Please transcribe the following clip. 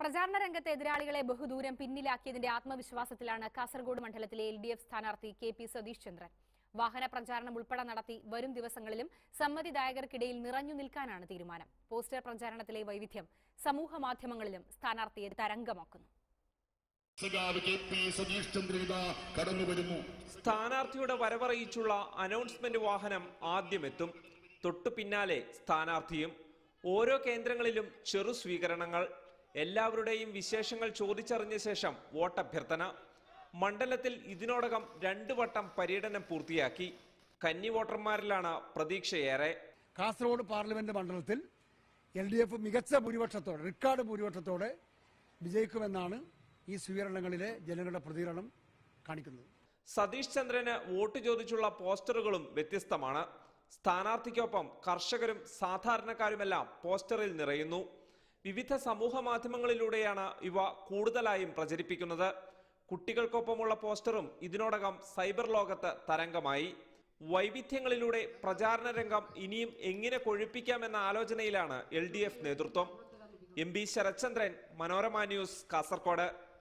പ്രചാരണ രംഗത്തെ എതിരാളികളെ ബഹുദൂരം പിന്നിലാക്കിയതിന്റെ ആത്മവിശ്വാസത്തിലാണ് കാസർഗോഡ് മണ്ഡലത്തിലെ എൽ ഡി എഫ് സ്ഥാനാർത്ഥി കെ പി സതീഷ് ചന്ദ്രൻ വാഹന പ്രചാരണം ഉൾപ്പെടെ നടത്തി വരും ദിവസങ്ങളിലും സമ്മതിദായകർക്കിടയിൽ നിറഞ്ഞു നിൽക്കാനാണ് തീരുമാനം പോസ്റ്റർ പ്രചാരണത്തിലെ വൈവിധ്യം സമൂഹ മാധ്യമങ്ങളിലും സ്ഥാനാർത്ഥിയെ തരംഗമാക്കുന്നു സഖാവ് കെ പി സതീഷ് ചന്ദ്രനിത കടന്നു വരുന്നു സ്ഥാനാർത്ഥിയുടെ വരവറിയിച്ചുള്ള അനൗൺസ്മെന്റ് വാഹനം ആദ്യമെത്തും തൊട്ടു പിന്നാലെ സ്ഥാനാർത്ഥിയും ഓരോ കേന്ദ്രങ്ങളിലും ചെറു സ്വീകരണങ്ങൾ എല്ലാവരുടെയും വിശേഷങ്ങൾ ചോദിച്ചറിഞ്ഞ ശേഷം വോട്ടഭ്യർത്ഥന മണ്ഡലത്തിൽ ഇതിനോടകം രണ്ടു വട്ടം പര്യടനം പൂർത്തിയാക്കി കന്നി വോട്ടർമാരിലാണ് പ്രതീക്ഷയേറെ കാസർഗോഡ് പാർലമെന്റ് മണ്ഡലത്തിൽ എൽ ഡി എഫ് മികച്ച ഭൂരിപക്ഷത്തോടെ റെക്കോർഡ് ഭൂരിപക്ഷത്തോടെ വിജയിക്കുമെന്നാണ് ഈ സ്വീകരണങ്ങളിലെ ജനങ്ങളുടെ പ്രതികരണം കാണിക്കുന്നത് സതീഷ് ചന്ദ്രന് വോട്ട് ചോദിച്ചുള്ള പോസ്റ്ററുകളും വ്യത്യസ്തമാണ് സ്ഥാനാർത്ഥിക്കൊപ്പം കർഷകരും സാധാരണക്കാരുമെല്ലാം പോസ്റ്ററിൽ നിറയുന്നു വിവിധ സമൂഹ മാധ്യമങ്ങളിലൂടെയാണ് ഇവ കൂടുതലായും പ്രചരിപ്പിക്കുന്നത് കുട്ടികൾക്കൊപ്പമുള്ള പോസ്റ്ററും ഇതിനോടകം സൈബർ ലോകത്ത് തരംഗമായി വൈവിധ്യങ്ങളിലൂടെ പ്രചാരണ രംഗം ഇനിയും എങ്ങനെ കൊഴുപ്പിക്കാമെന്ന ആലോചനയിലാണ് എൽ നേതൃത്വം M B Sarathchandran Manorama news Kasaragod